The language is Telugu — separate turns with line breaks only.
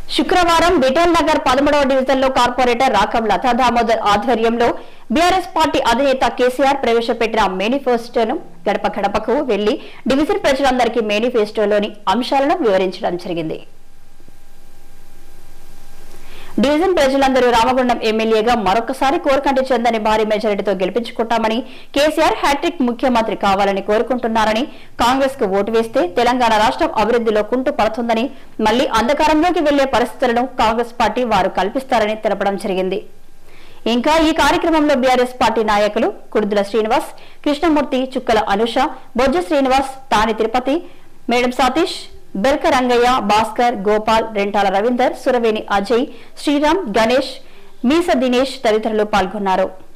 శుక్రవారం బిటల్ నగర్ పదమూడవ డివిజన్లో కార్పొరేటర్ రాకం లతా దామోదర్ ఆధ్వర్యంలో బీఆర్ఎస్ పార్టీ అధినేత కేసీఆర్ ప్రవేశపెట్టిన మేనిఫెస్టోను గడప గడపకు వెళ్లి డివిజన్ ప్రజలందరికీ మేనిఫెస్టోలోని అంశాలను వివరించడం జరిగింది డివిజన్ ప్రజలందరూ రామగుండం ఎమ్మెల్యేగా మరొకసారి కోరకంటి చందని భారీ మెజారిటీతో గెలిపించుకుంటామని కేసీఆర్ హ్యాట్రిక్ ముఖ్యమంత్రి కావాలని కోరుకుంటున్నారని కాంగ్రెస్ కు ఓటు వేస్తే తెలంగాణ రాష్ట్రం అభివృద్ధిలో కుంటు పడుతుందని మళ్లీ అంధకారంలోకి వెళ్లే పరిస్థితులను కాంగ్రెస్ పార్టీ వారు కల్పిస్తారని తెలపడం జరిగింది ఇంకా ఈ కార్యక్రమంలో బీఆర్ఎస్ పార్టీ నాయకులు కుడుదుల శ్రీనివాస్ కృష్ణమూర్తి చుక్కల అనుష బొజ్జ శ్రీనివాస్ తాని తిరుపతి మేడం సతీష్ బెల్క రంగయ్య భాస్కర్ గోపాల్ రెంటాల రవీందర్ సురవేణి అజయ్ శ్రీరామ్ గణేష్ మీస దినేష్ తదితరులు పాల్గొన్నారు